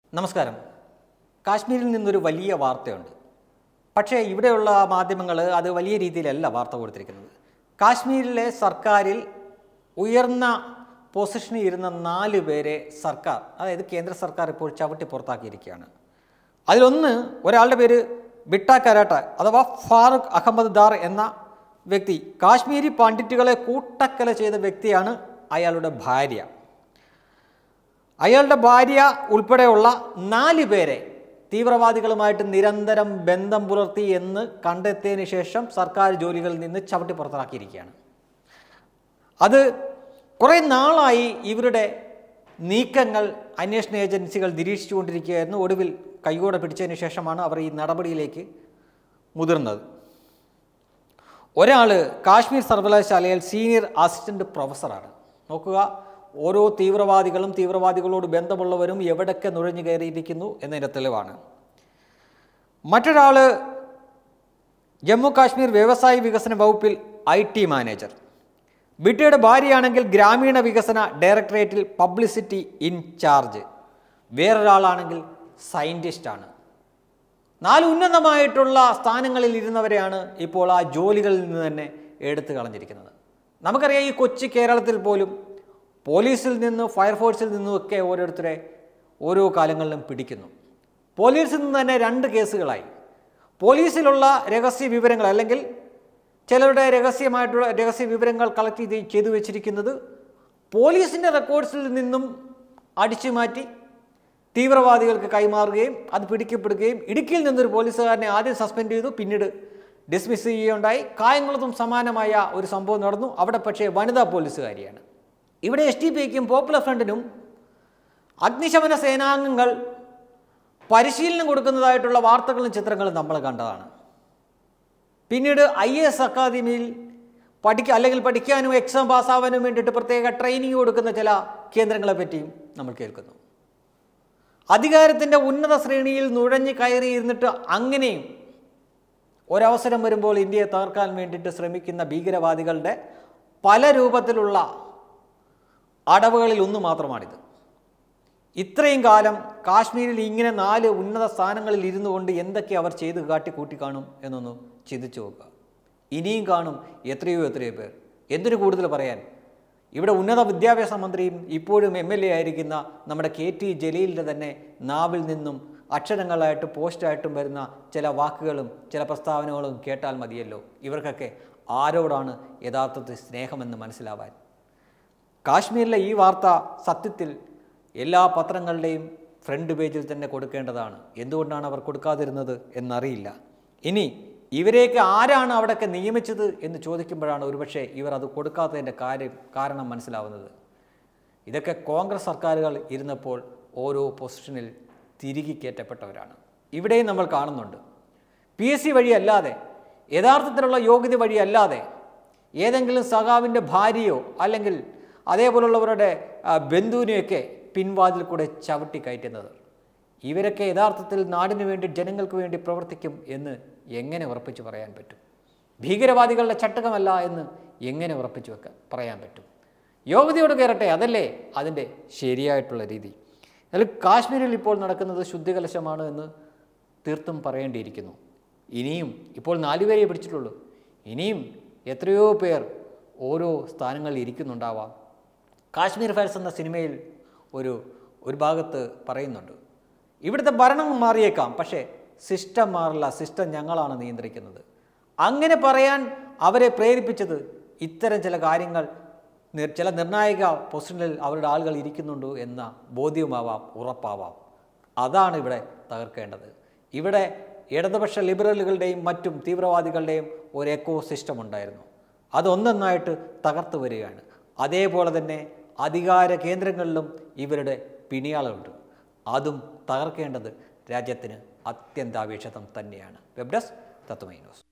നമസ്കാരം കാശ്മീരിൽ നിന്നൊരു വലിയ വാർത്തയുണ്ട് പക്ഷേ ഇവിടെയുള്ള മാധ്യമങ്ങൾ അത് വലിയ രീതിയിലല്ല വാർത്ത കൊടുത്തിരിക്കുന്നത് കാശ്മീരിലെ സർക്കാരിൽ ഉയർന്ന പൊസിഷനിൽ ഇരുന്ന നാല് പേരെ സർക്കാർ അതായത് കേന്ദ്ര സർക്കാർ ഇപ്പോൾ ചവിട്ടി പുറത്താക്കിയിരിക്കുകയാണ് അതിലൊന്ന് ഒരാളുടെ പേര് ബിട്ട കരാട്ട അഥവാ ഫാറൂഖ് അഹമ്മദ് ദാർ എന്ന വ്യക്തി കാശ്മീരി പണ്ഡിറ്റുകളെ കൂട്ടക്കല ചെയ്ത വ്യക്തിയാണ് അയാളുടെ ഭാര്യ അയാളുടെ ഭാര്യ ഉൾപ്പെടെയുള്ള നാല് പേരെ തീവ്രവാദികളുമായിട്ട് നിരന്തരം ബന്ധം പുലർത്തി എന്ന് കണ്ടെത്തിയതിന് ശേഷം സർക്കാർ ജോലികളിൽ നിന്ന് ചവിട്ടി പുറത്താക്കിയിരിക്കുകയാണ് അത് കുറേ നാളായി ഇവരുടെ നീക്കങ്ങൾ അന്വേഷണ ഏജൻസികൾ നിരീക്ഷിച്ചുകൊണ്ടിരിക്കുകയായിരുന്നു ഒടുവിൽ കൈകോടെ പിടിച്ചതിന് ശേഷമാണ് അവർ ഈ നടപടിയിലേക്ക് മുതിർന്നത് ഒരാൾ കാശ്മീർ സർവകലാശാലയിൽ സീനിയർ അസിസ്റ്റൻ്റ് പ്രൊഫസറാണ് നോക്കുക ഓരോ തീവ്രവാദികളും തീവ്രവാദികളോട് ബന്ധമുള്ളവരും എവിടൊക്കെ നുഴഞ്ഞു കയറിയിരിക്കുന്നു എന്നതിൻ്റെ തെളിവാണ് മറ്റൊരാൾ ജമ്മു കാശ്മീർ വ്യവസായ വികസന വകുപ്പിൽ ഐ ടി മാനേജർ ബിട്ടിയുടെ ഭാര്യയാണെങ്കിൽ ഗ്രാമീണ വികസന ഡയറക്ടറേറ്റിൽ പബ്ലിസിറ്റി ഇൻചാർജ് വേറൊരാളാണെങ്കിൽ സയൻറ്റിസ്റ്റാണ് നാല് ഉന്നതമായിട്ടുള്ള സ്ഥാനങ്ങളിൽ ഇരുന്നവരെയാണ് ഇപ്പോൾ ആ ജോലികളിൽ നിന്ന് തന്നെ എടുത്തു കളഞ്ഞിരിക്കുന്നത് നമുക്കറിയാം ഈ കൊച്ചു കേരളത്തിൽ പോലും പോലീസിൽ നിന്ന് ഫയർഫോഴ്സിൽ നിന്നുമൊക്കെ ഓരോരുത്തരെ ഓരോ കാലങ്ങളിലും പിടിക്കുന്നു പോലീസിൽ നിന്ന് തന്നെ രണ്ട് കേസുകളായി പോലീസിലുള്ള രഹസ്യ വിവരങ്ങൾ അല്ലെങ്കിൽ ചിലരുടെ രഹസ്യമായിട്ടുള്ള രഹസ്യ വിവരങ്ങൾ കളക്ട് ചെയ്ത് ചെയ്തു വെച്ചിരിക്കുന്നത് പോലീസിൻ്റെ റെക്കോർഡ്സിൽ നിന്നും അടിച്ചു മാറ്റി തീവ്രവാദികൾക്ക് കൈമാറുകയും അത് പിടിക്കപ്പെടുകയും ഇടുക്കിയിൽ നിന്നൊരു പോലീസുകാരനെ ആദ്യം സസ്പെൻഡ് ചെയ്തു പിന്നീട് ഡിസ്മിസ് ചെയ്യുകയുണ്ടായി കായംകുളത്തും സമാനമായ ഒരു സംഭവം നടന്നു അവിടെ പക്ഷേ വനിതാ പോലീസുകാരിയാണ് ഇവിടെ എസ് ടി പിക്കും പോപ്പുലർ ഫ്രണ്ടിനും അഗ്നിശമന സേനാംഗങ്ങൾ പരിശീലനം കൊടുക്കുന്നതായിട്ടുള്ള വാർത്തകളും ചിത്രങ്ങളും നമ്മൾ കണ്ടതാണ് പിന്നീട് ഐ എ എസ് അക്കാദമിയിൽ പഠിക്കുക അല്ലെങ്കിൽ പഠിക്കാനും എക്സാം പാസ്സാവാനും വേണ്ടിയിട്ട് പ്രത്യേക ട്രെയിനിങ് കൊടുക്കുന്ന ചില കേന്ദ്രങ്ങളെ പറ്റിയും നമ്മൾ കേൾക്കുന്നു അധികാരത്തിൻ്റെ ഉന്നത ശ്രേണിയിൽ നുഴഞ്ഞു കയറിയിരുന്നിട്ട് അങ്ങനെയും ഒരവസരം വരുമ്പോൾ ഇന്ത്യയെ തകർക്കാൻ വേണ്ടിയിട്ട് ശ്രമിക്കുന്ന ഭീകരവാദികളുടെ പല രൂപത്തിലുള്ള അടവുകളിൽ ഒന്ന് മാത്രമാണിത് ഇത്രയും കാലം കാശ്മീരിൽ ഇങ്ങനെ നാല് ഉന്നത സ്ഥാനങ്ങളിൽ ഇരുന്നു കൊണ്ട് എന്തൊക്കെ അവർ ചെയ്ത് കാട്ടിക്കൂട്ടി കാണും എന്നൊന്ന് ചിന്തിച്ചു നോക്കുക ഇനിയും കാണും എത്രയോ എത്രയോ പേർ എന്തിനു കൂടുതൽ പറയാൻ ഇവിടെ ഉന്നത വിദ്യാഭ്യാസ മന്ത്രിയും ഇപ്പോഴും എം എൽ എ ആയിരിക്കുന്ന നമ്മുടെ കെ ടി ജലീലിൻ്റെ തന്നെ നാവിൽ നിന്നും അക്ഷരങ്ങളായിട്ട് പോസ്റ്റായിട്ടും വരുന്ന ചില വാക്കുകളും ചില പ്രസ്താവനകളും കേട്ടാൽ മതിയല്ലോ ഇവർക്കൊക്കെ ആരോടാണ് യഥാർത്ഥത്തിൽ സ്നേഹമെന്ന് മനസ്സിലാവാൻ കാശ്മീരിലെ ഈ വാർത്ത സത്യത്തിൽ എല്ലാ പത്രങ്ങളുടെയും ഫ്രണ്ട് പേജിൽ തന്നെ കൊടുക്കേണ്ടതാണ് എന്തുകൊണ്ടാണ് അവർ കൊടുക്കാതിരുന്നത് എന്നറിയില്ല ഇനി ഇവരെയൊക്കെ ആരാണ് അവിടെയൊക്കെ നിയമിച്ചത് എന്ന് ചോദിക്കുമ്പോഴാണ് ഒരുപക്ഷെ ഇവർ അത് കൊടുക്കാത്തതിൻ്റെ കാര്യം കാരണം മനസ്സിലാവുന്നത് ഇതൊക്കെ കോൺഗ്രസ് സർക്കാരുകൾ ഇരുന്നപ്പോൾ ഓരോ പൊസിഷനിൽ തിരികെ കയറ്റപ്പെട്ടവരാണ് ഇവിടെയും നമ്മൾ കാണുന്നുണ്ട് പി എസ് സി വഴിയല്ലാതെ യഥാർത്ഥത്തിലുള്ള യോഗ്യത വഴിയല്ലാതെ ഏതെങ്കിലും സഖാവിൻ്റെ ഭാര്യയോ അല്ലെങ്കിൽ അതേപോലുള്ളവരുടെ ആ, ബന്ധുവിനെയൊക്കെ പിൻവാതിൽ കൂടെ ചവിട്ടി കയറ്റുന്നത് ഇവരൊക്കെ യഥാർത്ഥത്തിൽ നാടിനു വേണ്ടി ജനങ്ങൾക്ക് വേണ്ടി പ്രവർത്തിക്കും എന്ന് എങ്ങനെ ഉറപ്പിച്ചു പറയാൻ പറ്റും ഭീകരവാദികളുടെ ചട്ടകമല്ല എന്ന് എങ്ങനെ ഉറപ്പിച്ചു വെക്കാൻ പറയാൻ പറ്റും യോഗ്യതയോട് കയറട്ടെ അതല്ലേ അതിൻ്റെ ശരിയായിട്ടുള്ള രീതി എന്നാൽ കാശ്മീരിൽ ഇപ്പോൾ നടക്കുന്നത് ശുദ്ധികലശമാണ് എന്ന് തീർത്തും പറയേണ്ടിയിരിക്കുന്നു ഇനിയും ഇപ്പോൾ നാലുപേരെ പിടിച്ചിട്ടുള്ളൂ ഇനിയും എത്രയോ പേർ ഓരോ സ്ഥാനങ്ങളിൽ ഇരിക്കുന്നുണ്ടാവാം കാശ്മീർ ഫയൽസ് എന്ന സിനിമയിൽ ഒരു ഒരു ഭാഗത്ത് പറയുന്നുണ്ട് ഇവിടുത്തെ ഭരണം മാറിയേക്കാം പക്ഷേ സിസ്റ്റം മാറില്ല സിസ്റ്റം ഞങ്ങളാണ് നിയന്ത്രിക്കുന്നത് അങ്ങനെ പറയാൻ അവരെ പ്രേരിപ്പിച്ചത് ഇത്തരം ചില കാര്യങ്ങൾ നിർ- ചില നിർണായക പൊസിഷനിൽ അവരുടെ ആളുകൾ ഇരിക്കുന്നുണ്ട് എന്ന ബോധ്യമാവാം ഉറപ്പാവാം അതാണ് ഇവിടെ തകർക്കേണ്ടത് ഇവിടെ ഇടതുപക്ഷ ലിബറലുകളുടെയും മറ്റും തീവ്രവാദികളുടെയും ഒരു എക്കോ സിസ്റ്റം ഉണ്ടായിരുന്നു അതൊന്നൊന്നായിട്ട് തകർത്തു വരികയാണ് അതേപോലെ തന്നെ അധികാര കേന്ദ്രങ്ങളിലും ഇവരുടെ പിണിയാളുണ്ട് അതും തകർക്കേണ്ടത് രാജ്യത്തിന് അത്യന്താപേക്ഷിതം തന്നെയാണ് വെബ് ഡെസ്ക് തത്വമൈ ന്യൂസ്